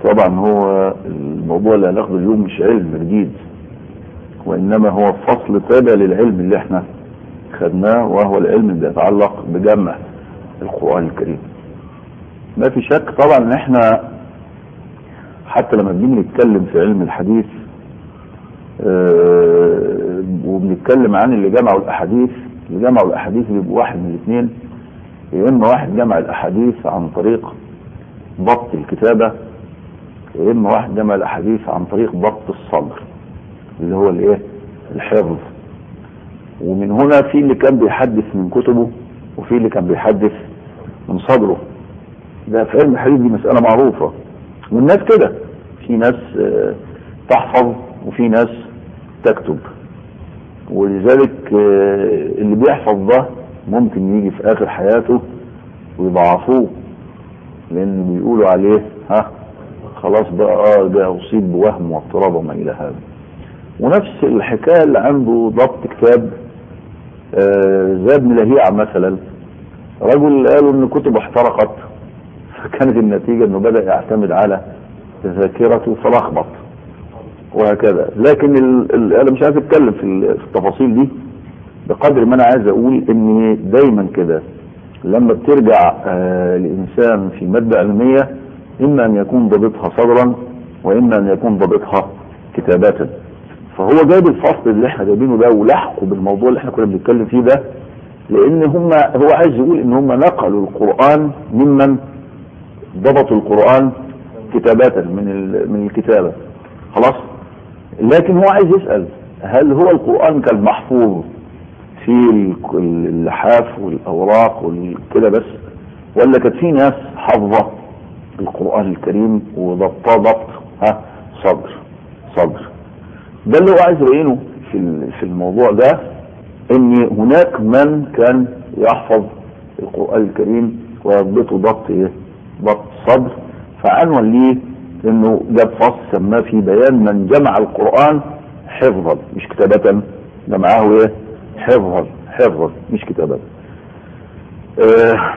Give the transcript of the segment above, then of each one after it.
طبعا هو الموضوع اللي هناخده اليوم مش علم جديد وانما هو فصل تابع للعلم اللي احنا خدناه وهو العلم اللي يتعلق بجمع القرآن الكريم ما في شك طبعا ان احنا حتى لما بنيجي نتكلم في علم الحديث اه وبنتكلم عن اللي جمعوا الاحاديث اللي جمعوا الاحاديث بيبقوا واحد من الاثنين يا اما واحد جمع الاحاديث عن طريق ضبط الكتابه يا اما واحد جمع الاحاديث عن طريق ضبط الصدر اللي هو الايه الحفظ ومن هنا في اللي كان بيحدث من كتبه وفي اللي كان بيحدث من صدره ده في علم الحديث دي مسألة معروفة والناس كده في ناس اه تحفظ وفي ناس تكتب ولذلك اه اللي بيحفظ ده ممكن يجي في اخر حياته ويضعفوه لان بيقولوا عليه ها خلاص بقى اه ده اصيب بوهم واضطراب وما الى هذا ونفس الحكايه اللي عنده ضبط كتاب آه زي ابن لهيعة مثلا رجل قالوا ان كتبه احترقت فكانت النتيجة انه بدأ يعتمد على ذاكرته فلخبط وهكذا لكن ال ال انا مش عايز اتكلم في, في التفاصيل دي بقدر ما انا عايز اقول ان دايما كده لما بترجع آه الانسان في مادة علمية اما ان يكون ضابطها صدرا واما ان يكون ضابطها كتابة فهو جايب الفصل اللي احنا جايبينه ده ولحقه بالموضوع اللي احنا كنا بنتكلم فيه ده لان هم هو عايز يقول ان هم نقلوا القرآن ممن ضبطوا القرآن كتابة من من الكتابة خلاص لكن هو عايز يسأل هل هو القرآن كان محفوظ في اللحاف والاوراق وكده بس ولا كانت في ناس حافظة القرآن الكريم وضبطاه ضبط ها صدر صدر ده اللي هو عايز يبينه في في الموضوع ده ان هناك من كان يحفظ القرآن الكريم ويضبطه ضبط ايه ضبط صدر فعنون ليه انه جاب فصل سماه في بيان من جمع القرآن حفظا مش كتابة جمعه ايه حفظا حفظا مش كتابة آه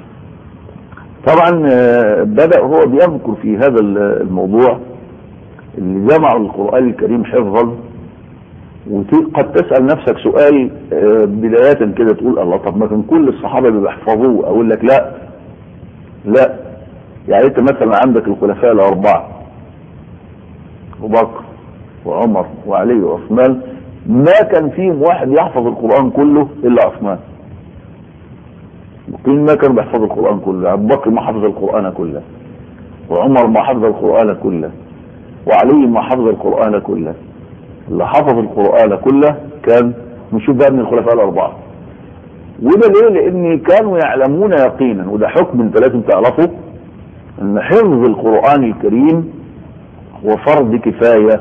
طبعا آه بدأ هو بيذكر في هذا الموضوع اللي جمعوا القرآن الكريم حفظا وقد تسأل نفسك سؤال بداية كده تقول الله طب ما كان كل الصحابة اللي بيحفظوه اقول لك لا لا يعني انت مثلا عندك الخلفاء الاربعة ابو بكر وعمر وعلي وعثمان ما كان فيهم واحد يحفظ القرآن كله الا عثمان كل ما كان بيحفظ القرآن كله ابو بكر ما حفظ القرآن كله وعمر ما حفظ القرآن كله وعلي ما حفظ القرآن كله اللي حفظ القرآن كله كان نشوف بقى من الخلفاء الأربعة وده ليه لأن كانوا يعلمون يقينا وده حكم انت لازم تعرفه ان حفظ القرآن الكريم هو فرض كفاية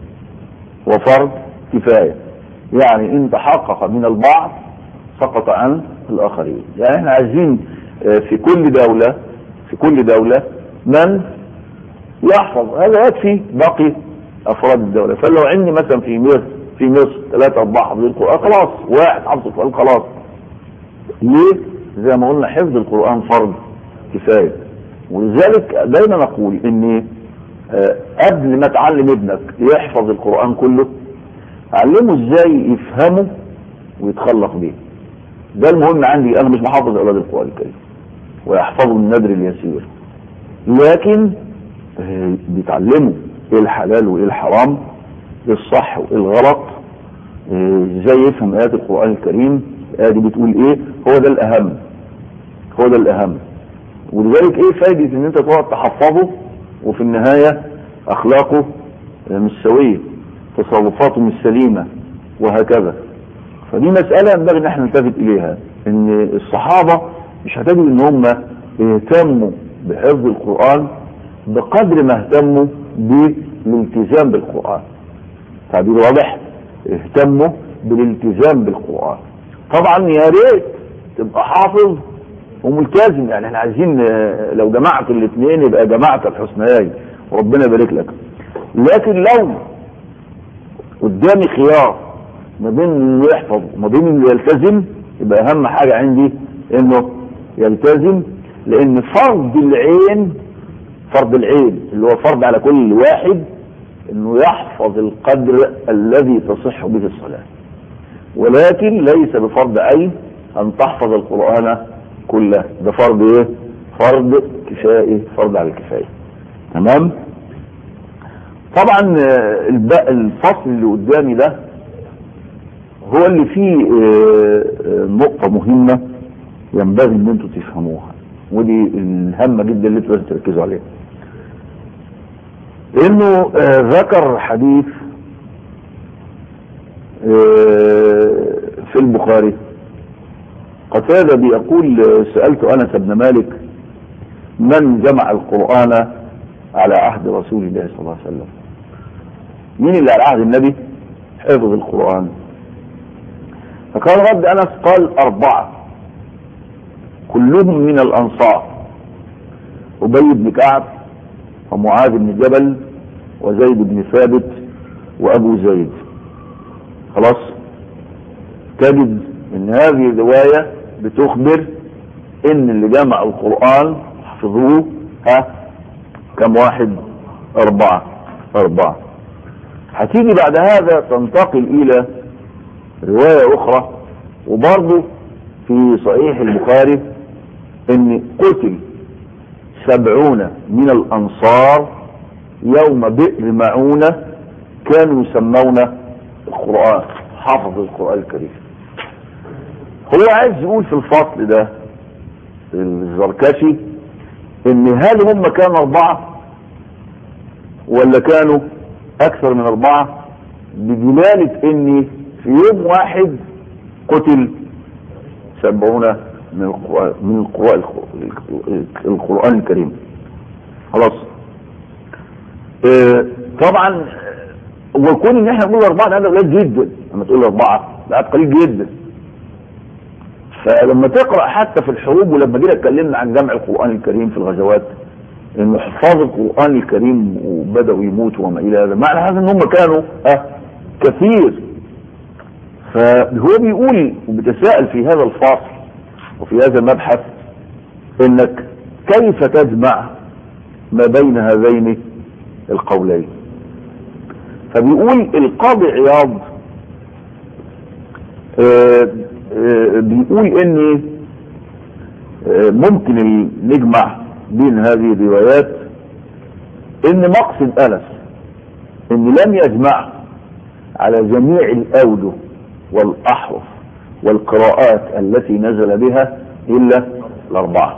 وفرض كفاية يعني ان تحقق من البعض سقط عن الآخرين يعني احنا عايزين في كل دولة في كل دولة من يحفظ هذا يكفي باقي افراد الدولة فلو عندي مثلا في مصر في مصر ثلاثة اربعة حافظين القرآن خلاص واحد حافظ القرآن خلاص ليه زي ما قلنا حفظ القرآن فرض كفاية ولذلك دايما نقول ان قبل ما تعلم ابنك يحفظ القرآن كله علمه ازاي يفهمه ويتخلق بيه ده المهم عندي انا مش محافظ اولاد القرآن الكريم ويحفظوا النذر اليسير لكن بيتعلموا ايه الحلال وايه الحرام ايه الصح وايه الغلط ازاي يفهم ايات القرآن الكريم الايه دي بتقول ايه هو ده الاهم هو ده الاهم ولذلك ايه فايدة ان انت تقعد تحفظه وفي النهاية اخلاقه مش سوية تصرفاته مش سليمة وهكذا فدي مسألة ينبغي ان احنا نلتفت اليها ان الصحابة مش هتجد ان هم اهتموا بحفظ القرآن بقدر ما اهتموا بالالتزام بالقرآن تعبير واضح اهتموا بالالتزام بالقرآن طبعا يا ريت تبقى حافظ وملتزم يعني احنا عايزين لو جمعت الاثنين يبقى جمعت الحسنيين وربنا يبارك لك لكن لو قدامي خيار ما بين انه يحفظ وما بين انه يلتزم يبقى اهم حاجة عندي انه يلتزم لان فرض العين فرض العين اللي هو فرض على كل واحد انه يحفظ القدر الذي تصح به الصلاة ولكن ليس بفرض عين ان تحفظ القرآن كله ده فرض ايه فرض كفائي فرض على الكفاية تمام طبعا الفصل اللي قدامي ده هو اللي فيه نقطة مهمة ينبغي ان انتم تفهموها ودي الهامة جدا اللي انتم لازم تركزوا عليها انه ذكر حديث في البخاري قتادة بيقول سألت أنس بن مالك من جمع القرآن على عهد رسول الله صلى الله عليه وسلم مين اللي على عهد النبي حفظ القرآن فكان رد أنس قال أربعة كلهم من الأنصار أبي بن كعب ومعاذ بن جبل وزيد بن ثابت وأبو زيد خلاص تجد ان هذه الرواية بتخبر ان اللي جمع القرآن حفظوه ها كم واحد اربعة اربعة هتيجي بعد هذا تنتقل الى رواية اخرى وبرضه في صحيح البخاري ان قتل سبعون من الانصار يوم بئر معونة كانوا يسمون القرآن حفظ القرآن الكريم هو عايز يقول في الفصل ده الزركشي ان هل هم كانوا اربعة ولا كانوا اكثر من اربعة بدلالة ان في يوم واحد قتل سبعون من القرآن من القرآن, القرآن الكريم خلاص اه طبعا وكون ان احنا نقول اربعة ده قليل جدا لما تقول اربعة ده قليل جدا فلما تقرأ حتى في الحروب ولما جينا اتكلمنا عن جمع القرآن الكريم في الغزوات ان حفاظ القرآن الكريم وبدأوا يموتوا وما الى هذا معنى هذا ان هم كانوا اه كثير فهو بيقول وبتساءل في هذا الفاصل وفي هذا المبحث انك كيف تجمع ما بين هذين القولين فبيقول القاضي عياض آه آه بيقول ان آه ممكن نجمع بين هذه الروايات ان مقصد انس ان لم يجمع على جميع الاوجه والاحرف والقراءات التي نزل بها الا الاربعه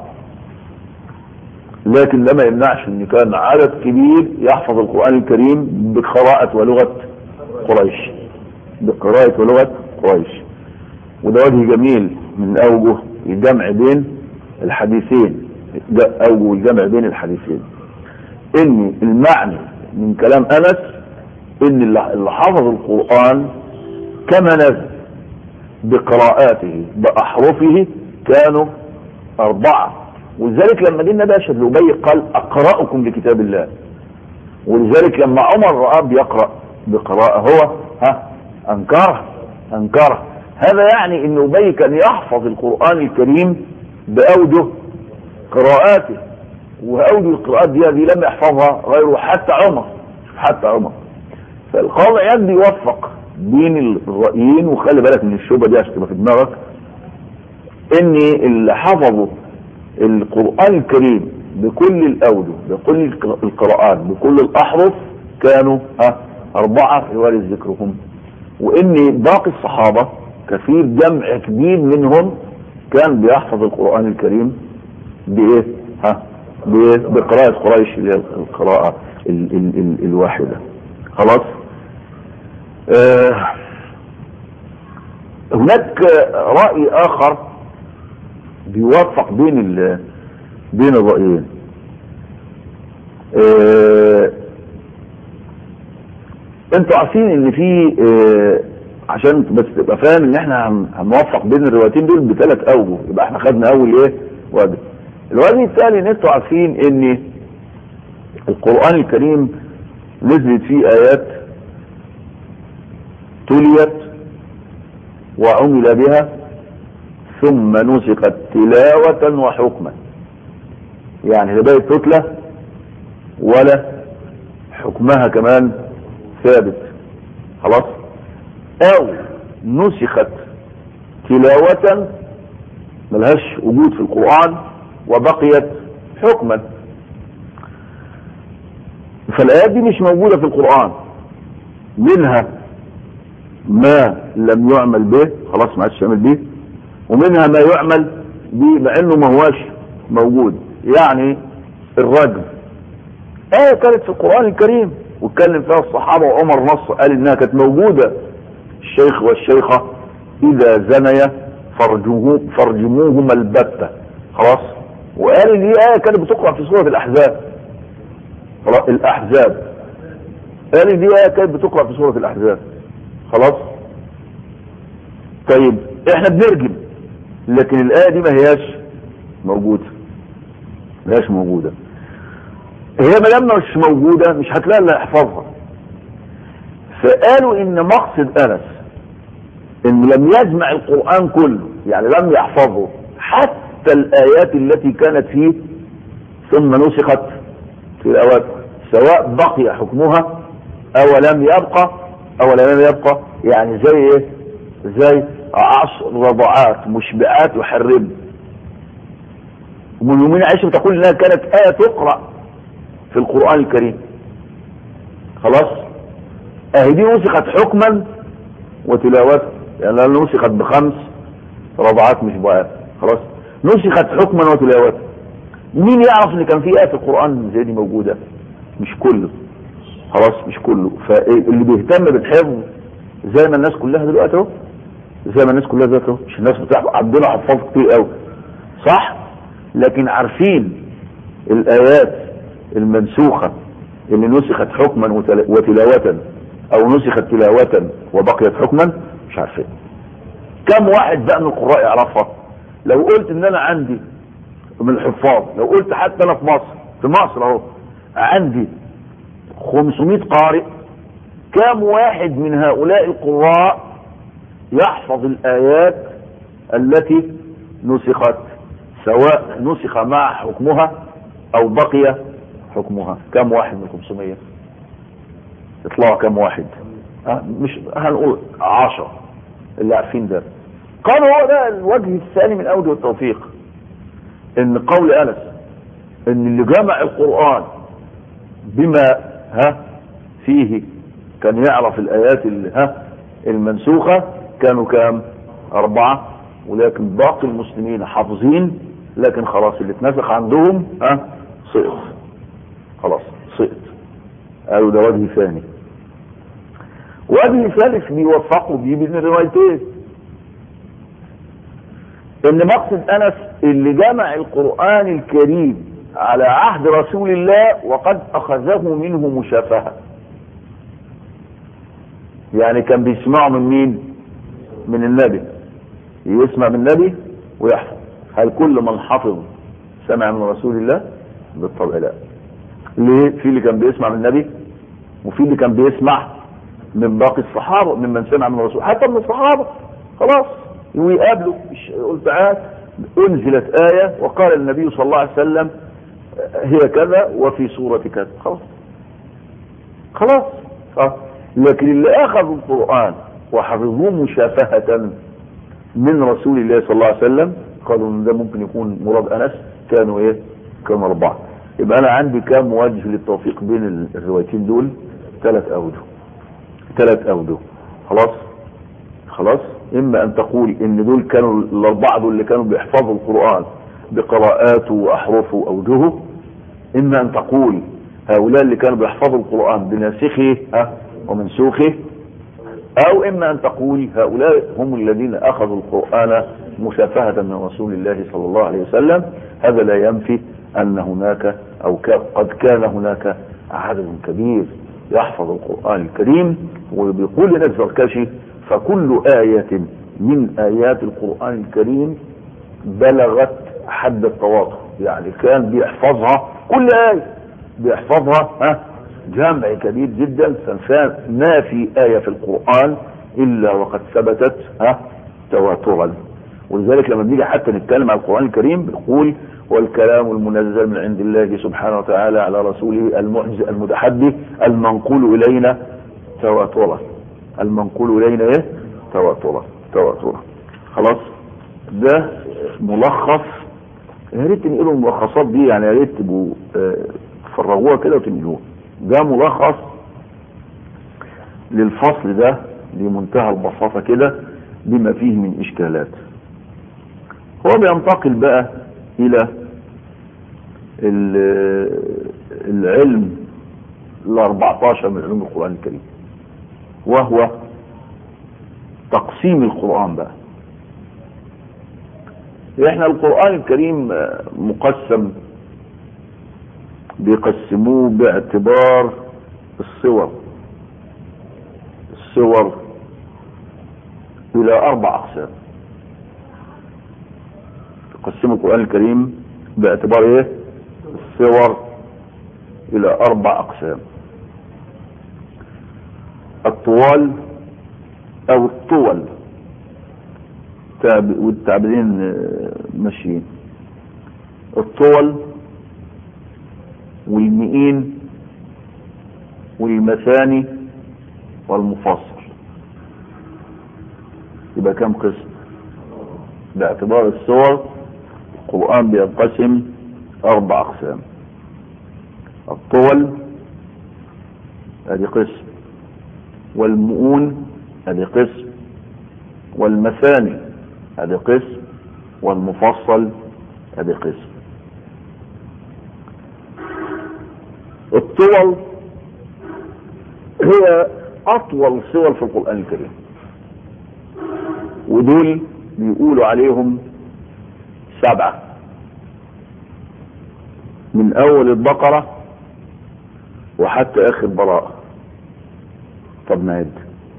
لكن ده ما يمنعش ان كان عدد كبير يحفظ القرآن الكريم بقراءة ولغة قريش بقراءة ولغة قريش وده وجه جميل من اوجه الجمع بين الحديثين اوجه الجمع بين الحديثين ان المعنى من كلام انس ان اللي حفظ القرآن كما نزل بقراءاته بأحرفه كانوا أربعة ولذلك لما جه النبي اشهد لابي قال اقراكم لكتاب الله ولذلك لما عمر راه بيقرا بقراءه هو ها انكره انكره هذا يعني ان ابي كان يحفظ القران الكريم باوجه قراءاته واوجه القراءات دي هذه لم يحفظها غيره حتى عمر حتى عمر فالقاضي عياض بيوفق بين الرايين وخلي بالك من الشبهه دي عشان تبقى في دماغك ان اللي حفظوا القرآن الكريم بكل الأوجه بكل القراءات بكل الأحرف كانوا ها أربعة في وارد ذكرهم وإن باقي الصحابة كثير جمع كبير منهم كان بيحفظ القرآن الكريم بإيه؟ ها بقراءة قريش اللي هي القراءة ال ال ال الواحدة خلاص آه هناك رأي آخر بيوفق بين ال بين الرأيين اه انتوا عارفين ان في اه عشان بس تبقى فاهم ان احنا هنوفق بين الروايتين دول بثلاث اوجه يبقى احنا خدنا اول ايه وجه الوجه الثاني ان انتوا عارفين ان القرآن الكريم نزلت فيه ايات تليت وعمل بها ثم نسخت تلاوة وحكما يعني اللي بقت تتلى ولا حكمها كمان ثابت خلاص او نسخت تلاوة ملهاش وجود في القرآن وبقيت حكما فالآيات دي مش موجودة في القرآن منها ما لم يعمل به خلاص ما عادش يعمل به ومنها ما يعمل به مع انه ما هواش موجود يعني الرجم آية كانت في القرآن الكريم واتكلم فيها الصحابة وعمر نص قال انها كانت موجودة الشيخ والشيخة اذا زنيا فرجوه فرجموهما البتة خلاص وقال ان دي آية كانت بتقرأ في سورة الأحزاب خلاص الأحزاب قال ان دي آية كانت بتقرأ في سورة الأحزاب خلاص طيب احنا بنرجم لكن الآية دي ما هياش موجودة ما هياش موجودة هي ما دام مش موجودة مش هتلاقي اللي يحفظها فقالوا ان مقصد انس ان لم يجمع القرآن كله يعني لم يحفظه حتى الآيات التي كانت فيه ثم نسخت في الأوقات سواء بقي حكمها أو لم يبقى أو لم يبقى يعني زي إيه؟ زي عصر رضعات مشبعات وحرم ومن يومين عائشة بتقول انها كانت آية تقرأ في القرآن الكريم خلاص اهي دي نسخت حكما وتلاوة يعني لأنها نسخت بخمس رضعات مشبعات خلاص نسخت حكما وتلاوة مين يعرف ان كان في آية في القرآن زي دي موجودة مش كله خلاص مش كله فاللي بيهتم بالحفظ زي ما الناس كلها دلوقتي اهو زي ما الناس كلها دلوقتي اهو مش الناس بتحفظ عندنا حفاظ كتير قوي صح لكن عارفين الآيات المنسوخة اللي نسخت حكما وتلاوة او نسخت تلاوة وبقيت حكما مش عارفين كم واحد بقى من القراء يعرفها لو قلت ان انا عندي من الحفاظ لو قلت حتى انا في مصر في مصر اهو عندي 500 قارئ كم واحد من هؤلاء القراء يحفظ الآيات التي نسخت سواء نسخ مع حكمها او بقي حكمها كم واحد من 500 يطلعوا كم واحد أه مش هنقول 10 اللي عارفين ده قالوا هو ده الوجه الثاني من اوجه التوفيق ان قول انس ان اللي جمع القرآن بما ها فيه كان يعرف الايات اللي ها المنسوخة كانوا كام اربعة ولكن باقي المسلمين حافظين لكن خلاص اللي اتنسخ عندهم ها سقط خلاص سقط قالوا ده وجه ثاني وجه ثالث بيوفقوا بيه بين الروايتين ان مقصد انس اللي جمع القرآن الكريم على عهد رسول الله وقد اخذه منه مشافهة يعني كان بيسمعه من مين من النبي يسمع من النبي ويحفظ هل كل من حفظ سمع من رسول الله بالطبع لا ليه في اللي كان بيسمع من النبي وفي اللي كان بيسمع من باقي الصحابة ممن سمع من الرسول حتى من الصحابة خلاص ويقابله يقول تعال انزلت آية وقال النبي صلى الله عليه وسلم هي كذا وفي سورة كذا خلاص خلاص اه لكن اللي اخذوا القرآن وحفظوه مشافهة من رسول الله صلى الله عليه وسلم قالوا ان ده ممكن يكون مراد انس كانوا ايه كانوا اربعة يبقى انا عندي كام وجه للتوفيق بين الروايتين دول ثلاث اوجه ثلاث اوجه خلاص خلاص اما ان تقول ان دول كانوا الاربعه دول اللي كانوا بيحفظوا القران بقراءاته واحرفه واوجهه اما ان تقول هؤلاء اللي كانوا بيحفظوا القران بناسخه ها ومنسوخه او اما ان تقول هؤلاء هم الذين اخذوا القران مشافهه من رسول الله صلى الله عليه وسلم هذا لا ينفي ان هناك او قد كان هناك عدد كبير يحفظ القران الكريم وبيقول لنا الزركشي فكل آية من آيات القرآن الكريم بلغت حد التواطؤ يعني كان بيحفظها كل آية بيحفظها ها جمع كبير جدا ما في آية في القرآن إلا وقد ثبتت ها تواترا ولذلك لما بنيجي حتى نتكلم عن القرآن الكريم بنقول والكلام المنزل من عند الله سبحانه وتعالى على رسوله المعجز المتحدي المنقول إلينا تواترا المنقول إلينا إيه تواترا تواترا خلاص ده ملخص يا ريت تنقلوا الملخصات دي يعني يا ريت تبقوا آه، تفرغوها كده وتنقلوها ده ملخص للفصل ده بمنتهى البساطة كده بما فيه من إشكالات هو بينتقل بقى إلى ال- العلم ال 14 من علوم القرآن الكريم وهو تقسيم القرآن بقى احنا القرآن الكريم آه، مقسم بيقسموه باعتبار الصور الصور الى اربع اقسام يقسموا القرآن الكريم باعتبار ايه الصور الى اربع اقسام الطوال او الطول تعب- والتعبيرين آه، ماشيين الطول والمئين والمثاني والمفصل يبقى كم قسم باعتبار الصور القرآن بينقسم أربع أقسام الطول ادي قسم والمؤون ادي قسم والمثاني ادي قسم والمفصل ادي قسم الطول هي اطول صور في القرآن الكريم ودول بيقولوا عليهم سبعة من اول البقرة وحتى اخر براءة طب نعد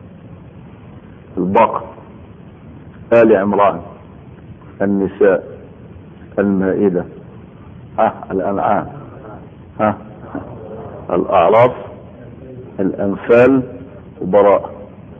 البقرة آل عمران النساء المائدة ها الأنعام ها الأعراف الأنفال وبراءة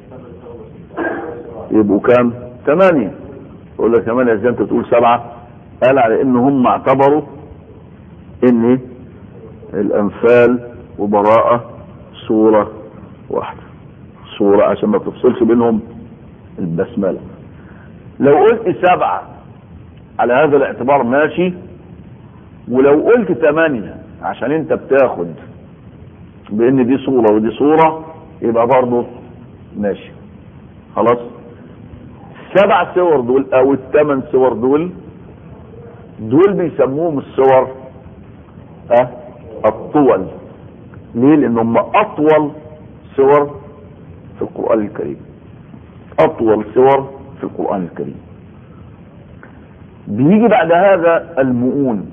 يبقوا كام؟ ثمانية يقول لك ثمانية ازاي انت تقول سبعة؟ قال على ان هم اعتبروا ان الأنفال وبراءة صورة واحدة صورة عشان ما تفصلش بينهم البسملة لو قلت سبعة على هذا الاعتبار ماشي ولو قلت ثمانية عشان انت بتاخد بان دي صورة ودي صورة يبقى برضه ماشي خلاص السبع صور دول او الثمان صور دول دول بيسموهم الصور اه الطول ليه لانهم اطول صور في القرآن الكريم اطول صور في القرآن الكريم بيجي بعد هذا المؤون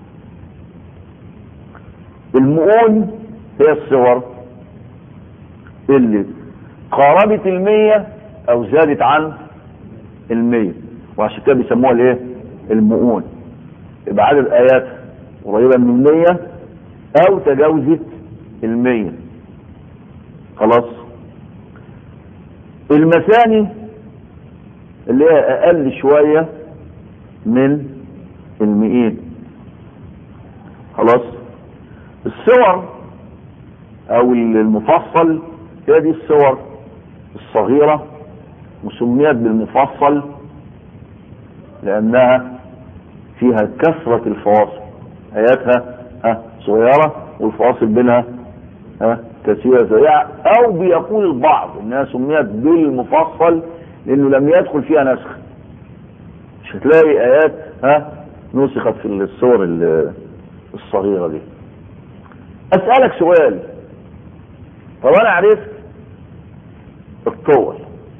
المؤون هي الصور اللي قاربت المية او زادت عن المية وعشان كده بيسموها الايه المؤون يبقى عدد ايات قريبة من المية او تجاوزت المية خلاص المثاني اللي هي اقل شوية من المئين خلاص الصور او المفصل هي دي الصور الصغيرة وسميت بالمفصل لانها فيها كثرة الفواصل اياتها ها صغيرة والفواصل بينها ها كثيرة سريعة او بيقول البعض انها سميت بالمفصل لانه لم يدخل فيها نسخ مش هتلاقي ايات ها نسخت في الصور ال- الصغيرة دي اسألك سؤال طب انا عرفت الطول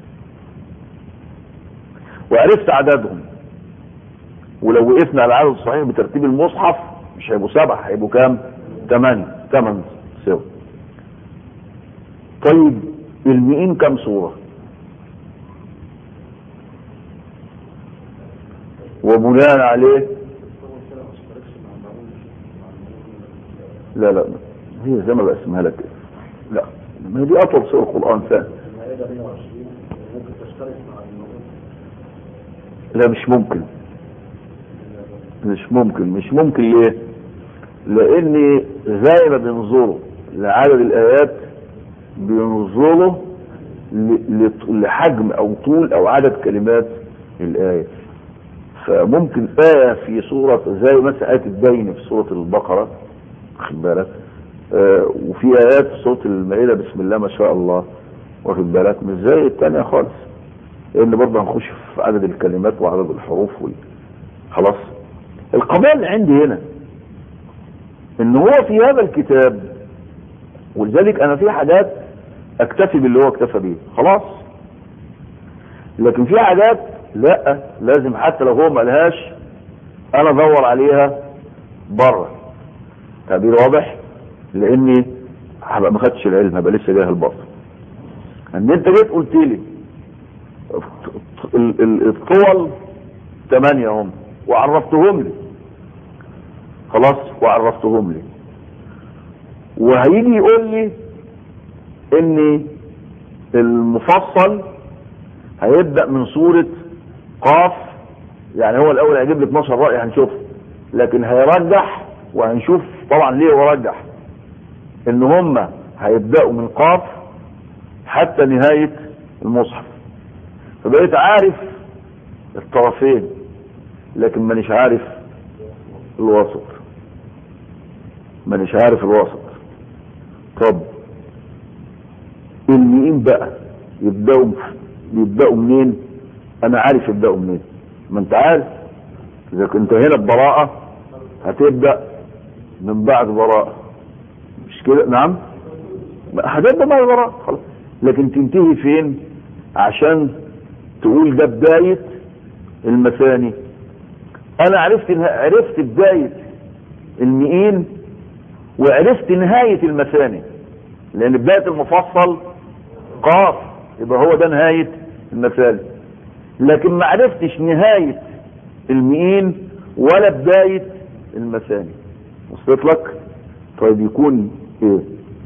وعرفت عددهم ولو وقفنا على العدد الصحيح بترتيب المصحف مش هيبقوا سبعة هيبقوا كام؟ ثمانية ثمان سور طيب المئين كم صورة؟ وبناء عليه لا لا هي زي ما بقسمها لك كده. لا ما هي دي اطول سور القران فعلا لا مش ممكن مش ممكن مش ممكن ليه لان زي ما بينظروا لعدد الايات بينظروا ل- ل- لحجم او طول او عدد كلمات الايه فممكن آية في سورة زي مثلا آية الدين في سورة البقرة واخد بالك آه وفي آيات في سورة المائدة بسم الله ما شاء الله واخد بالك مش زي التانية خالص لأن برضه هنخش في عدد الكلمات وعدد الحروف وال... خلاص القضية اللي عندي هنا ان هو في هذا الكتاب ولذلك انا في حاجات اكتفي باللي هو اكتفى بيه خلاص لكن في حاجات لا لازم حتى لو هو ملهاش انا ادور عليها بره تعبير واضح لاني هبقى ما خدتش العلم هبقى لسه جاهل برضه ان انت جيت قلت لي ال- ال- الطول ثمانية هم وعرفتهم لي خلاص وعرفتهم لي وهيجي يقول لي ان المفصل هيبدأ من سورة قاف يعني هو الاول هيجيب لي 12 رأي هنشوف لكن هيرجح وهنشوف طبعا ليه هو رجح ان هم هيبدأوا من قاف حتى نهاية المصحف فبقيت عارف الطرفين لكن مانيش عارف الوسط مانيش عارف الوسط طب المئين بقى يبدأوا يبدأوا منين انا عارف يبدأوا منين ما انت عارف اذا كنت هنا ببراءة هتبدأ من بعد براءة مش كده نعم هتبدأ بعد براءة خلاص لكن تنتهي فين عشان تقول ده بداية المثاني انا عرفت عرفت بداية المئين وعرفت نهاية المثاني لان بداية المفصل قاف يبقى هو ده نهاية المثاني لكن ما عرفتش نهاية المئين ولا بداية المثاني وصلت لك طيب يكون ايه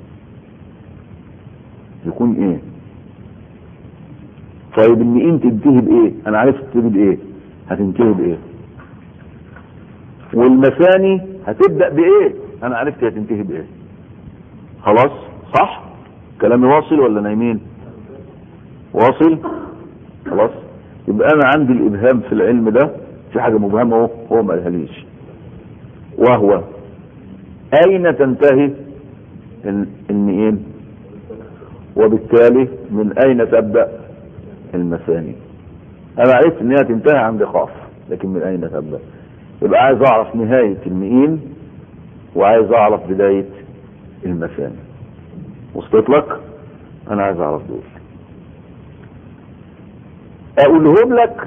يكون ايه طيب المئين تنتهي بايه انا عرفت تنتهي بايه هتنتهي بايه والمثاني هتبدأ بايه انا عرفت هتنتهي بايه خلاص صح كلامي واصل ولا نايمين واصل خلاص يبقى انا عندي الابهام في العلم ده في حاجة مبهمة اهو هو ما قالهاليش وهو اين تنتهي ال- المئين وبالتالي من اين تبدأ المثاني انا عرفت ان هي تنتهي عند قاف لكن من اين تبدأ يبقى عايز اعرف نهاية المئين وعايز اعرف بداية المثاني وصلت لك انا عايز اعرف دول اقولهم لك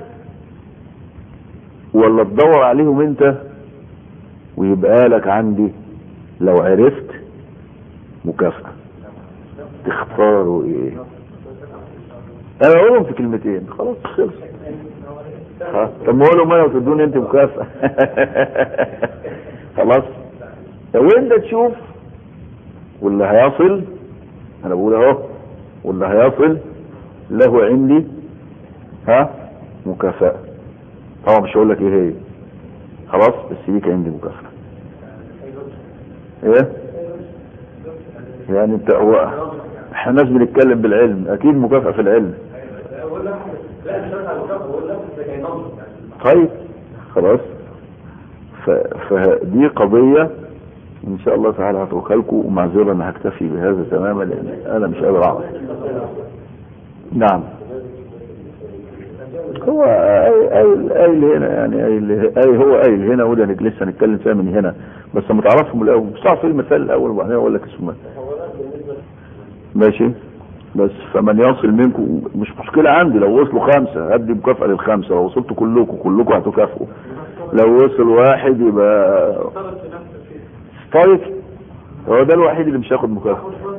ولا تدور عليهم انت ويبقى لك عندي لو عرفت مكافأة تختاروا ايه انا اقولهم في كلمتين خلاص خلص ها طب ما اقولهم انا وتدوني انت مكافأة خلاص لو انت تشوف واللي هيصل انا بقول اهو واللي هيصل له عندي ها مكافأة طبعا مش هقول لك ايه هي خلاص بس ليك عندي مكافأة ايه يعني انت هو احنا ناس بنتكلم بالعلم اكيد مكافأة في العلم طيب خلاص ف... فدي قضية ان شاء الله تعالى هتركها لكم ومعذرة انا هكتفي بهذا تماما لان انا مش قادر اعرف نعم هو قايل قايل هنا يعني قايل قايل هو قايل هنا وده لسه هنتكلم فيها من هنا بس لما تعرفهم الاول مش تعرف ايه المثال الاول وبعدين اقول لك اسمه ماشي بس فمن يصل منكم مش مشكلة عندي لو وصلوا خمسة هدي مكافأة للخمسة لو وصلتوا كلكم كلكم هتكافئوا لو وصل واحد يبقى طيب هو ده الوحيد اللي مش هياخد مكافأة